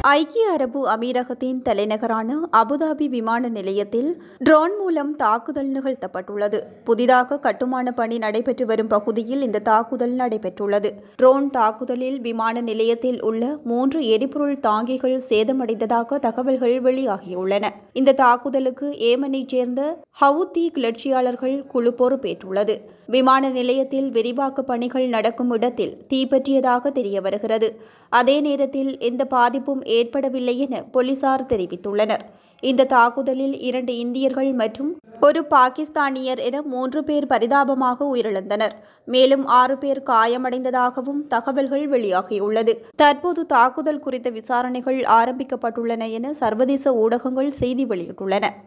ஐக்கிய அரபு அமீரகத்தின் தலைநகரான அபுதாபி விமான நிலையத்தில் ட்ரோன் மூலம் தாக்குதல் நிகழ்த்தப்பட்டுள்ளது புதிதாக கட்டுமான பணி நடைபெற்று வரும் பகுதியில் இந்த தாக்குதல் நடைபெற்றுள்ளது ட்ரோன் தாக்குதலில் விமான நிலையத்தில் உள்ள மூன்று எரிபொருள் தாங்கிகள் சேதமடைந்ததாக தகவல்கள் வெளியாகியுள்ளன இந்த தாக்குதலுக்கு ஏமனைச் சேர்ந்த ஹவுத்தி கிளர்ச்சியாளர்கள் குழு பொறுப்பேற்றுள்ளது விமான நிலையத்தில் விரிவாக்க பணிகள் நடக்கும் இடத்தில் தீப்பற்றியதாக தெரிய வருகிறது அதே நேரத்தில் எந்த பாதிப்பும் ஏற்படவில்லை என போலீசார் தெரிவித்துள்ளனர் இந்த தாக்குதலில் இரண்டு இந்தியர்கள் மற்றும் ஒரு பாகிஸ்தானியர் என மூன்று பேர் பரிதாபமாக உயிரிழந்தனர் மேலும் ஆறு பேர் காயமடைந்ததாகவும் தகவல்கள் வெளியாகியுள்ளது தற்போது தாக்குதல் குறித்த விசாரணைகள் ஆரம்பிக்கப்பட்டுள்ளன என சர்வதேச ஊடகங்கள் செய்தி வெளியிட்டுள்ளன